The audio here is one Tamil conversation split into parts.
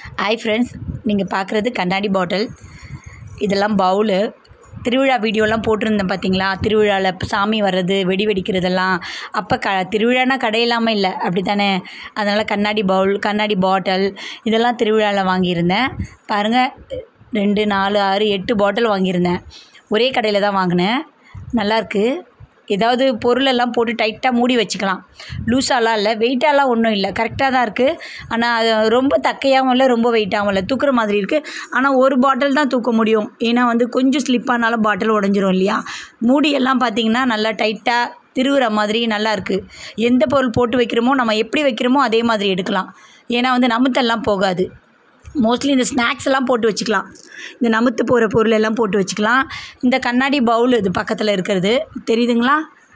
ஹாய் ஃப்ரெண்ட்ஸ் நீங்கள் பார்க்குறது கண்ணாடி பாட்டில் இதெல்லாம் பவுலு திருவிழா வீடியோலாம் போட்டிருந்தேன் பார்த்தீங்களா திருவிழாவில் சாமி வர்றது வெடி வெடிக்கிறதெல்லாம் அப்போ க திருவிழானா கடை இல்லாமல் இல்லை அப்படி தானே அதனால் கண்ணாடி பவுல் கண்ணாடி பாட்டில் இதெல்லாம் திருவிழாவில் வாங்கியிருந்தேன் பாருங்கள் ரெண்டு நாலு ஆறு எட்டு பாட்டில் வாங்கியிருந்தேன் ஒரே கடையில் தான் வாங்கினேன் நல்லாயிருக்கு ஏதாவது பொருளெல்லாம் போட்டு டைட்டாக மூடி வச்சுக்கலாம் லூஸாலாம் இல்லை வெயிட்டாலாம் ஒன்றும் இல்லை கரெக்டாக தான் இருக்குது ஆனால் அது ரொம்ப தக்கையாகவும் இல்லை ரொம்ப வெயிட்டாகவும் இல்லை தூக்குற மாதிரி இருக்குது ஆனால் ஒரு பாட்டில் தான் தூக்க முடியும் ஏன்னா வந்து கொஞ்சம் ஸ்லிப் ஆனாலும் பாட்டில் உடஞ்சிரும் இல்லையா மூடி எல்லாம் பார்த்தீங்கன்னா நல்லா டைட்டாக திருவுற மாதிரி நல்லா இருக்குது எந்த பொருள் போட்டு வைக்கிறோமோ நம்ம எப்படி வைக்கிறோமோ அதே மாதிரி எடுக்கலாம் ஏன்னா வந்து நமுத்தெல்லாம் போகாது மோஸ்ட்லி இந்த ஸ்நாக்ஸ் எல்லாம் போட்டு வச்சுக்கலாம் இந்த நமுத்து போகிற பொருள் எல்லாம் போட்டு வச்சுக்கலாம் இந்த கண்ணாடி பவுல் இது பக்கத்தில் இருக்கிறது தெரியுதுங்களா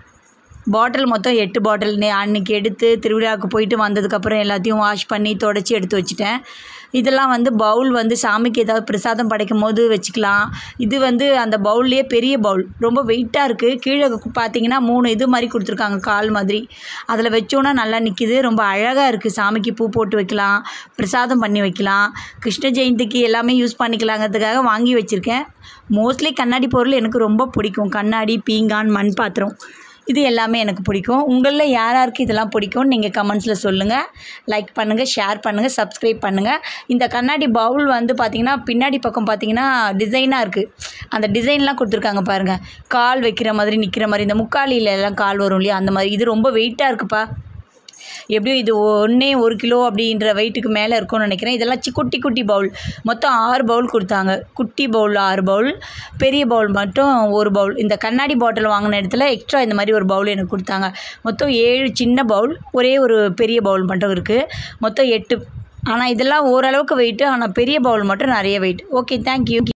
பாட்டில் மொத்தம் எட்டு பாட்டில் நே அன்றைக்கி எடுத்து திருவிழாவுக்கு போயிட்டு வந்ததுக்கப்புறம் எல்லாத்தையும் வாஷ் பண்ணி தொடச்சி எடுத்து வச்சுட்டேன் இதெல்லாம் வந்து பவுல் வந்து சாமிக்கு ஏதாவது பிரசாதம் படைக்கும் போது வச்சுக்கலாம் இது வந்து அந்த பவுல்லையே பெரிய பவுல் ரொம்ப வெயிட்டாக இருக்குது கீழே பார்த்தீங்கன்னா மூணு இது மாதிரி கொடுத்துருக்காங்க கால் மாதிரி அதில் வச்சோன்னா நல்லா நிற்கிது ரொம்ப அழகாக இருக்குது சாமிக்கு பூ போட்டு வைக்கலாம் பிரசாதம் பண்ணி வைக்கலாம் கிருஷ்ண ஜெயந்திக்கு எல்லாமே யூஸ் பண்ணிக்கலாங்கிறதுக்காக வாங்கி வச்சுருக்கேன் மோஸ்ட்லி கண்ணாடி பொருள் எனக்கு ரொம்ப பிடிக்கும் கண்ணாடி பீங்கான் மண் பாத்திரம் இது எல்லாமே எனக்கு பிடிக்கும் உங்களில் யார் யாருக்கு இதெல்லாம் பிடிக்கும்னு நீங்கள் கமெண்ட்ஸில் சொல்லுங்கள் லைக் பண்ணுங்கள் ஷேர் பண்ணுங்கள் சப்ஸ்கிரைப் பண்ணுங்கள் இந்த கண்ணாடி பவுல் வந்து பார்த்திங்கன்னா பின்னாடி பக்கம் பார்த்திங்கன்னா டிசைனாக இருக்குது அந்த டிசைன்லாம் கொடுத்துருக்காங்க பாருங்கள் கால் வைக்கிற மாதிரி நிற்கிற மாதிரி இந்த முக்காலியில் எல்லாம் கால் வரும் இல்லையா அந்த மாதிரி இது ரொம்ப வெயிட்டாக இருக்குப்பா எப்படியும் இது ஒன்றே ஒரு கிலோ அப்படின்ற வெயிட்டுக்கு மேலே இருக்கும்னு நினைக்கிறேன் இதெல்லாம் சி குட்டி குட்டி பவுல் மொத்தம் ஆறு பவுல் கொடுத்தாங்க குட்டி பவுல் ஆறு பவுல் பெரிய பவுல் மட்டும் ஒரு பவுல் இந்த கண்ணாடி பாட்டில் வாங்கின இடத்துல எக்ஸ்ட்ரா இந்த மாதிரி ஒரு பவுல் எனக்கு கொடுத்தாங்க மொத்தம் ஏழு சின்ன பவுல் ஒரே ஒரு பெரிய பவுல் மட்டும் இருக்குது மொத்தம் எட்டு ஆனால் இதெல்லாம் ஓரளவுக்கு வெயிட்டு ஆனால் பெரிய பவுல் மட்டும் நிறைய வெயிட் ஓகே தேங்க்யூ